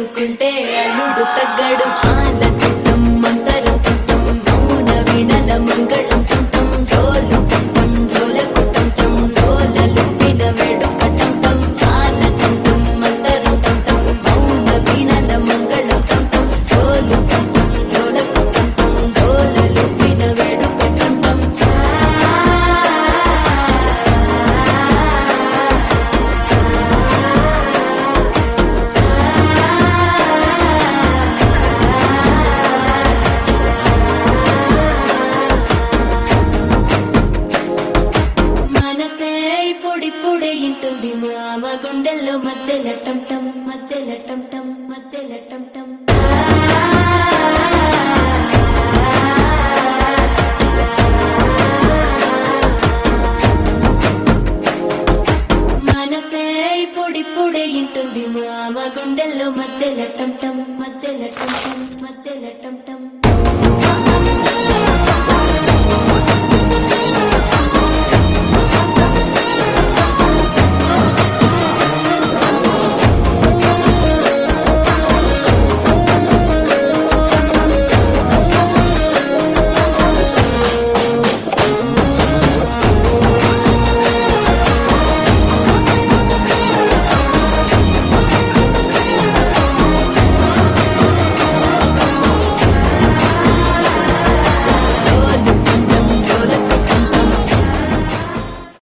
లేకుంటే అల్లుడు తగ్గడు ఆలకుంటం మంతరం కుంటం మౌన వీణల మంగళం కుంటం డోలు కుంటం డోలకు కుంటం డోలలు విన వేడుక కుంటం ఆలకుంటం మంతరం కుంటం మౌన వీణల మంగళం కుంటం డోలు కుంటం డోలకు కుంటం డోలలు విన వేడుక కుంటం మనసే పొడిప్పుడే ఇంటుంది మామ గుండెల్లో మధ్యల టంటం మధ్యల టంటం మధ్యల టంటం మనసే పొడిప్పుడే ఇంటుంది మామ గుండెల్లో మధ్యల టంటం మధ్యల టంటం మధ్యల టంటం